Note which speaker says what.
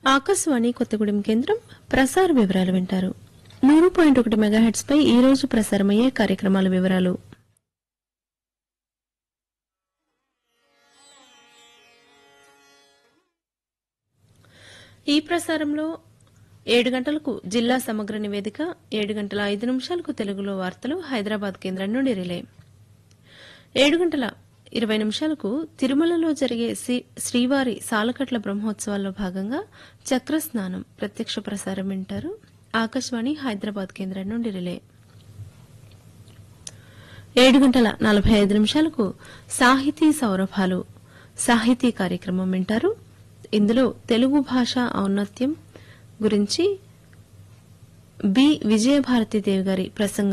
Speaker 1: ఆకాశవాణి కొత్తగూడెం కేంద్రం ప్రసార వివరాలు వింటారు నూరు పాయింట్ ఒకటి మెగాహెట్స్ పై ఈ రోజు ప్రసారమయ్యే కార్యక్రమాల వివరాలు ఈ ప్రసారంలో ఏడు గంటలకు జిల్లా సమగ్ర నివేదిక ఏడు గంటల ఐదు నిమిషాలకు తెలుగులో వార్తలు హైదరాబాద్ కేంద్రం నుండి రిలే ఏడు గంటల ఇరవై నిమిషాలకు తిరుమలలో జరిగే శ్రీ- శ్రీవారి సాలకట్ల బ్రహ్మోత్సవాల్లో భాగంగా చక్ర స్నానం ప్రత్యక్ష ప్రసారం వింటారు ఆకాశవాణి హైదరాబాద్ కేంద్రం నుండి రిలే ఏడు గంటల నలభై ఐదు నిమిషాలకు సాహితీ సౌరభాలు సాహితీ కార్యక్రమం వింటారు ఇందులో తెలుగు భాష ఔన్నత్యం గురించి బి విజయభారతి దేవి గారి ప్రసంగం